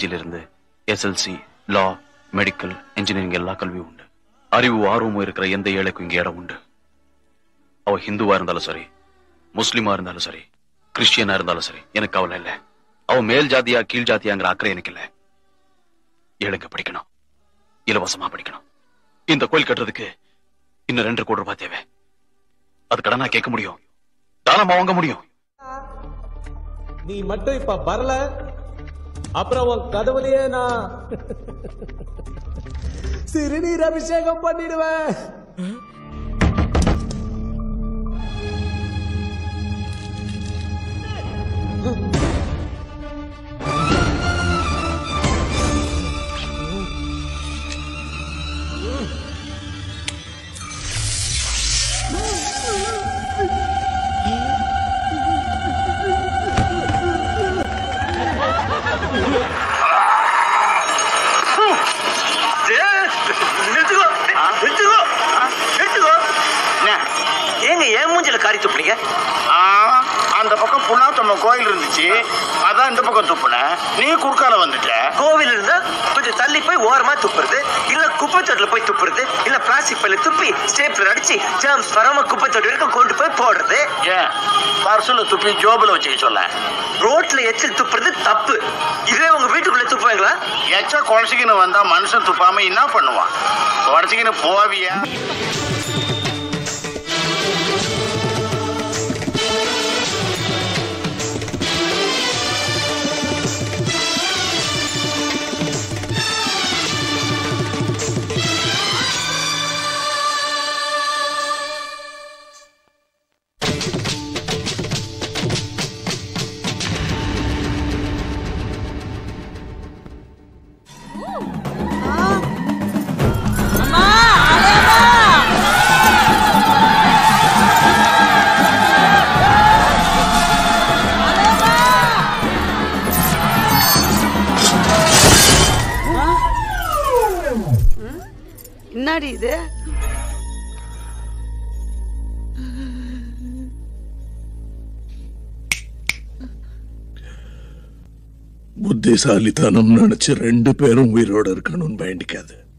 எல்கேஜில இருந்து எஸ்எல்சி லா medical engineering எல்லா கல்வியும் உண்டு அறிவு ஆர்வமும் இருக்கிற எந்த ஏழைக்கும் இங்க இடம் உண்டு அவ ஹிந்துவா இருந்தாலும் சரி முஸ்லிமா இருந்தாலும் சரி கிறிஸ்டியனா இருந்தாலும் சரி எனக்கு கவலை இல்ல அவ மேல் ஜாதியா கீழ் ஜாதியாங்கிற அக்கறை எனக்கு இல்ல ஏழைங்க படிக்கணும் இலவசமா படிக்கணும் இந்த கோயில் கட்டுறதுக்கு இன்னும் ரெண்டு கோடி ரூபாய் தேவை அது கடனா கேட்க முடியும் தானமா வாங்க முடியும் நீ மட்டும் இப்ப வரல அப்புறம் உன் கதவுலயே நான் சிறுநீர் அபிஷேகம் பண்ணிடுவேன் நிறுத்துக்கோ நிறுத்துக்கோ நிறுத்துக்கோ என்ன? ஏங்க ஏன் மூஞ்சில காரி துப்புனீங்க ஆ, அந்த பக்கம் புண்ணாத்தம்ம கோயில் இருந்துச்சு அதான் இந்த பக்கம் துப்புனேன் நீ குறுக்கால வந்துட்ட கோவில் இருந்தா கொஞ்சம் தள்ளி போய் ஓரமா துப்புறது இல்ல குப்பை தொட்டில போய் துப்புறது இல்ல பிளாஸ்டிக் பையில துப்பி ஸ்டேப்லர் அடிச்சு ஜாம்ஸ் வராம குப்பை தொட்டி வரைக்கும் கொண்டு போய் போடுறது ஏன் பர்சுல துப்பி ஜோபுல வச்சுக்க சொல்ல ரோட்ல எச்சில் துப்புறது தப்பு இதே உங்க வீட்டுக்குள்ள துப்புவாங்களா எச்ச குழச்சிக்கின்னு வந்தா மனுஷன் துப்பாம என்ன பண்ணுவான் குழச்சிக்கின்னு போவியா என்னடி இது புத்திசாலித்தனம் நினைச்சு ரெண்டு பேரும் உயிரோட இருக்கணும்னு வேண்டிக்காது